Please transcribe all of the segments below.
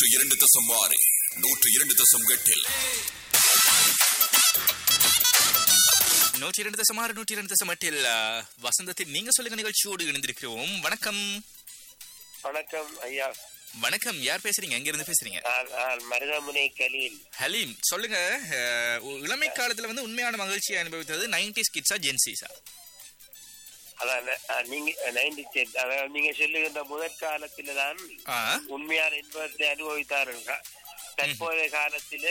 இரண்டு தசம் ஆறு நூற்று இரண்டு தசம் எட்டில் நூற்றி இரண்டு தசம் ஆறு நூற்றி இரண்டு தசம் எட்டில் ஆ, வசந்தத்தில் நீங்க சொல்லுங்க நிகழ்ச்சியோடு இணைந்திருக்கிறோம் வணக்கம் வணக்கம் ஐயா வணக்கம் யார் பேசுறீங்க எங்க இருந்து பேசுறீங்க நான் நான் மருதமுனை கலீல் ஹலீம் சொல்லுங்க அஹ், இளமை காலத்துல வந்து உண்மையான மகிழ்ச்சியை அனுபவித்தது நைன்டிஸ் கிட்ஸா ஜென்சிஸா அதான் அஹ், நீங்க நைன்டி அதாவது நீங்க சொல்லுகின்ற முதற் காலத்தில தான் ஆ உண்மையான இன்பத்தை அனுபவித்தார்கள் தற்போதைய காலத்தில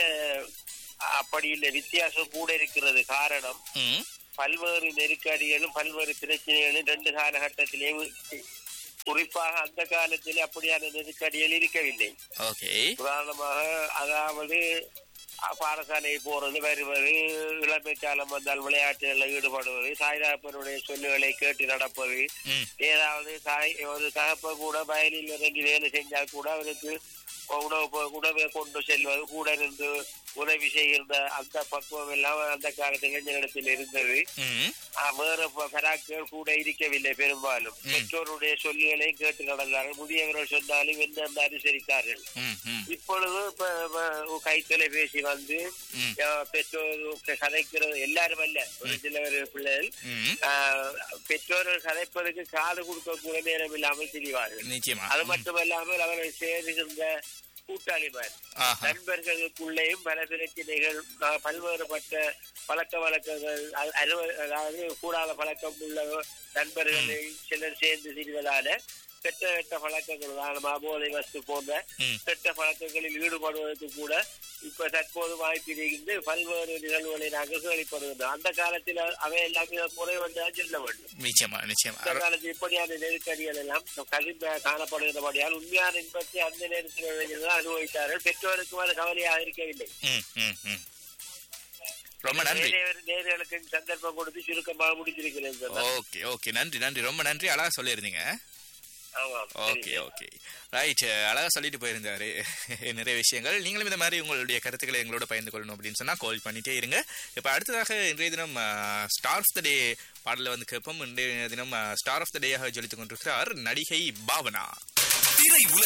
அப்படி இல்லை வித்தியாசம் கூட இருக்கிறது காரணம் ம் பல்வேறு நெருக்கடிகளும் பல்வேறு பிரச்சனைகளும் ரெண்டு காலகட்டத்திலேயும் குறிப்பாக அந்த காலத்திலே அப்படியான நெருக்கடிகள் இருக்கவில்லை ஓகே உதாரணமாக அதாவது அஹ், பாடசாலை போறது வருவது இளமை காலம் வந்தால் விளையாட்டுகளில் ஈடுபடுவது தாய்தாப்பனுடைய சொல்லுகளை கேட்டு நடப்பது ம் ஏதாவது தாய் ஒரு தகப்ப கூட வயலில் இறங்கி வேலை செஞ்சால் கூட அவருக்கு உணவு ப- உணவை கொண்டு செல்வது கூட இருந்து உதவி செய்கின்ற அந்த பக்குவம் எல்லாம் அந்த காலத்து இளைஞரிடத்தில் இருந்தது ம் அஹ், வேற ப- பராக்கள் கூட இருக்கவில்லை பெரும்பாலும் பெற்றோருடைய சொல்லுகளையும் கேட்டு நடந்தார்கள் முதியவர்கள் சொன்னாலும் என்ன அனுசரித்தார்கள் ம் ம் இப்பொழுது இப்ப- இப்ப கைத்தொலைபேசி வந்து ம். அஹ், பெற்றோர் கதைக்கிறது எல்லாரும் அல்ல ஒரு சிலவர் பிள்ளைகள் ம் ஆஹ், பெற்றோர்கள் கதைப்பதற்கு காது கொடுக்க கூட நேரம் இல்லாமல் திரிவார்கள் நிச்சயமா அது மட்டுமல்லாமல் அவர்கள் சேருகின்ற கூட்டாளிமார் ஆஹா நண்பர்களுக்குள்ளேயும் பல பிரச்சனைகள் ஆஹ், பல்வேறுபட்ட பழக்க வழக்கங்கள் அ- அலுவ- அதாவது கூடாத பழக்கம் உள்ள நண்பர்களை சிலர் சேர்ந்து திரிவதால கெட்ட கெட்ட பழக்கங்கள் உதாரணமா போதை வஸ்து போன்ற ம். கெட்ட பழக்கங்களில் ஈடுபடுவதற்கு கூட இப்ப தற்போது வாய்ப்பு இருக்கின்ற பல்வேறு நிகழ்வுகளை நாங்கள் கேள்விப்படுகின்றோம் அந்த காலத்தில் அவை எல்லாமே முறை வந்து சொல்ல வேண்டும் நிச்சயமா நிச்சயமா இந்த காலத்தில் இப்படியான நெருக்கடிகள் எல்லாம் கதிர்ந்த காணப்படுகிறபடியால் உண்மையான இன்பத்தை அந்த நேரத்தில் தான் அனுபவித்தார்கள் பெற்றோருக்கும் அது கவலையாக இருக்கவில்லை ம் ம் ம் ரொம்ப நன்றி நேரே- நேர்களுக்கு சந்தர்ப்பம் கொடுத்து சுருக்கமாக முடித்திருக்கிறேன் சார். ஓகே ஓகே நன்றி நன்றி ரொம்ப நன்றி அழகா சொல்லியிருந்தீங்க ஆமாம் ஓகே ஓகே ரைட் அழகா சொல்லிட்டு போயிருந்தாரு நிறைய விஷயங்கள் நீங்களும் இந்த மாதிரி உங்களுடைய கருத்துக்களை எங்களோட பகிர்ந்து கொள்ளணும் அப்படின்னு சொன்னா கால் பண்ணிட்டே இருங்க இப்ப அடுத்ததாக இன்றைய தினம் ஸ்டார் ஆஃப் த டே பாடல வந்து கேட்போம் இன்றைய தினம் ஸ்டார் ஆஃப் த டேயாக ஜொலித்துக் கொண்டிருக்கிறார் நடிகை பாவனா திரை உலகில்